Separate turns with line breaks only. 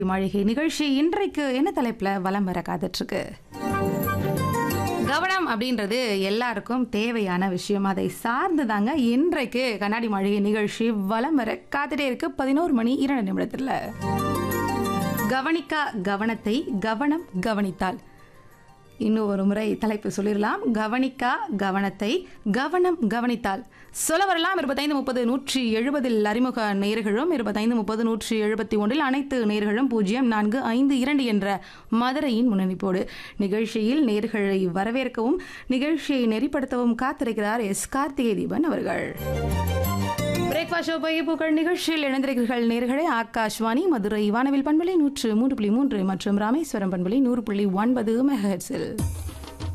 மாளிகை நிகழ்ச்சி இன்றைக்கு என்ன தலைப்புல வலம் வர காத்துட்ருக்கு கவனம் அப்படின்றது எல்லாருக்கும் தேவையான விஷயம் அதை சார்ந்து தாங்க இன்றைக்கு கண்ணாடி மாளிகை நிகழ்ச்சி வலம் வர காத்துட்டே இருக்கு பதினோரு மணி இரண்டு நிமிடத்துல கவனிக்கா கவனத்தை கவனம் கவனித்தால் இன்னும் ஒரு முறை தலைப்பு சொல்லிடலாம் கவனிக்கா கவனத்தை கவனம் கவனித்தால் சொல்ல வரலாம் இருபத்தைந்து முப்பது நூற்றி எழுபதில் அறிமுக நேர்களும் இருபத்தைந்து முப்பது நூற்றி எழுபத்தி ஒன்றில் அனைத்து நேர்களும் பூஜ்ஜியம் நான்கு ஐந்து இரண்டு என்ற மதுரையின் முன்னணிப்போடு நிகழ்ச்சியில் நேர்களை வரவேற்கவும் நிகழ்ச்சியை நெறிப்படுத்தவும் காத்திருக்கிறார் எஸ் கார்த்திகை தீபன் அவர்கள் பிரேக்ஃபாஸ்ட் ஷோ பையப்பூக்கள் நிகழ்ச்சியில் இணைந்திருக்கிறீர்கள் நேர்களே ஆகாஷ்வாணி மதுரை வானவில் பண்பலை நூற்று மூன்று புள்ளி மூன்று மற்றும் ராமேஸ்வரம் பண்பலை நூறு புள்ளி ஒன்பது மெகஹெட்ஸில்